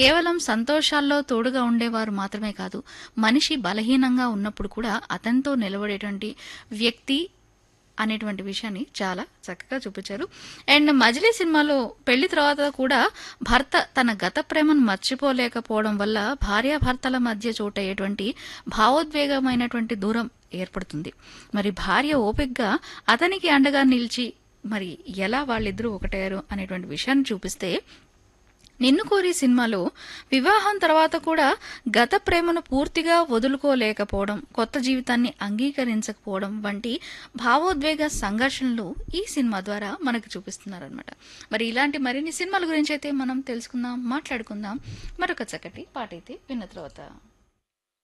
కేవలం సంతోషాల్లో తోడుగా ఉండేవారు మాత్రమే కాదు మనిషి బలహీనంగా ఉన్నప్పుడు కూడా అతనితో నిలబడేటువంటి వ్యక్తి అనేటువంటి విషయాన్ని చాలా చక్కగా చూపించారు అండ్ మజిలీ సినిమాలో పెళ్లి తర్వాత కూడా భర్త తన గత ప్రేమను మర్చిపోలేకపోవడం వల్ల భార్యాభర్తల మధ్య చోటయ్యేటువంటి భావోద్వేగమైనటువంటి దూరం ఏర్పడుతుంది మరి భార్య ఓపికగా అతనికి అండగా నిలిచి మరి ఎలా వాళ్ళిద్దరూ ఒకటయ్యారు అనేటువంటి విషయాన్ని చూపిస్తే నిన్ను కోరి సినిమాలో వివాహం తర్వాత కూడా గత ప్రేమను పూర్తిగా వదులుకోలేకపోవడం కొత్త జీవితాన్ని అంగీకరించకపోవడం వంటి భావోద్వేగ సంఘర్షణలు ఈ సినిమా ద్వారా మనకు చూపిస్తున్నారనమాట మరి ఇలాంటి మరిన్ని సినిమాల గురించి అయితే మనం తెలుసుకుందాం మాట్లాడుకుందాం మరొక చక్కటి పాట అయితే విన్న తర్వాత